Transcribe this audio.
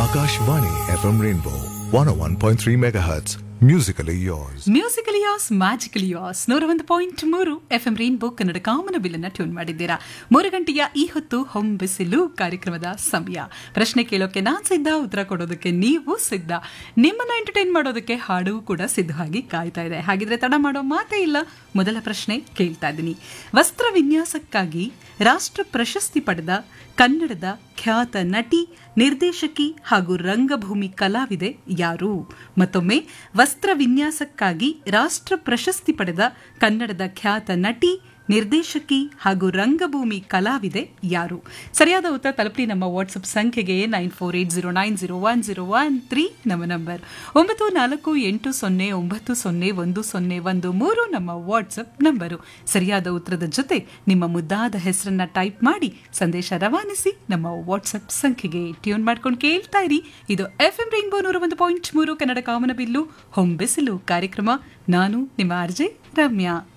Akashvani FM Rainbow 101.3 MHz. Musically yours. Musically yours magically yours ನೂರ ಒಂದು point ಮೂರು F M rainbow Kannada ಕಾಮನ ಬಿಲ್ಲನ್ನ tune ಮಾಡಿದ್ದೀರಾ ಮೂರು ಗಂಟೆಯ ಈ ಹೊತ್ತು ಹೊಂಬಿಸಿಲು ಕಾರ್ಯಕ್ರಮದ ಸಮಯ ಪ್ರಶ್ನೆ ಕೇಳೋಕೆ ನಾನ್ ಸಿದ್ಧ ಉತ್ತರ ಕೊಡೋದಕ್ಕೆ ನೀವು ಸಿದ್ಧ ನಿಮ್ಮನ್ನ ಎಂಟರ್ಟೈನ್ ಮಾಡೋದಕ್ಕೆ ಹಾಡು ಕೂಡ ಸಿದ್ಧವಾಗಿ ಕಾಯ್ತಾ ಇದೆ ಹಾಗಿದ್ರೆ ತಡ ಮಾಡೋ ಮಾತೇ ಇಲ್ಲ ಮೊದಲ ಪ್ರಶ್ನೆ ಕೇಳ್ತಾ ಇದ್ದೀನಿ ವಸ್ತ್ರ ವಿನ್ಯಾಸಕ್ಕಾಗಿ ರಾಷ್ಟ್ರ ಪ್ರಶಸ್ತಿ ಪಡೆದ ಕನ್ನಡದ ಖ್ಯಾತ ನಟಿ ನಿರ್ದೇಶಕಿ ಹಾಗೂ ರಂಗಭೂಮಿ ಕಲಾವಿದೆ ಯಾರು ಮತ್ತೊಮ್ಮೆ ವಸ್ತ್ರ ವಿನ್ಯಾಸಕ್ಕಾಗಿ ರಾಷ್ಟ್ರ ಪ್ರಶಸ್ತಿ ಪಡೆದ ಕನ್ನಡದ ಖ್ಯಾತ ನಟಿ ನಿರ್ದೇಶಕಿ ಹಾಗೂ ರಂಗಭೂಮಿ ಕಲಾವಿದೆ ಯಾರು ಸರಿಯಾದ ಉತ್ತರ ತಲುಪಿ ನಮ್ಮ ವಾಟ್ಸಪ್ ಸಂಖ್ಯೆಗೆ nine four eight zero nine zero one zero one three ನಮ್ಮ ನಂಬರ್ ಒಂಬತ್ತು ನಾಲ್ಕು ಎಂಟು ಸೊನ್ನೆ ಒಂಬತ್ತು ಸೊನ್ನೆ ಒಂದು ಸೊನ್ನೆ ಒಂದು ಮೂರು ನಮ್ಮ ವಾಟ್ಸಪ್ ನಂಬರು ಸರಿಯಾದ ಉತ್ತರದ ಜೊತೆ ನಿಮ್ಮ ಮುದ್ದಾದ ಹೆಸರನ್ನ ಟೈಪ್ ಮಾಡಿ ಸಂದೇಶ ರವಾನಿಸಿ ನಮ್ಮ ವಾಟ್ಸಪ್ ಸಂಖ್ಯೆಗೆ ಟ್ಯೂನ್ ಮಾಡ್ಕೊಂಡು ಕೇಳ್ತಾ ಇರಿ ಇದು ಎಫ್ ಎಂ ರೈನ್ಬೋ ನೂರ ಒಂದು ಪಾಯಿಂಟ್ ಮೂರು ಕನ್ನಡ ಕಾಮನಬಿಲ್ಲು ಹೊಂಬೆಸಲು ಕಾರ್ಯಕ್ರಮ ನಾನು ನಿಮ್ಮ ಆರ್ಜೆ ರಮ್ಯಾ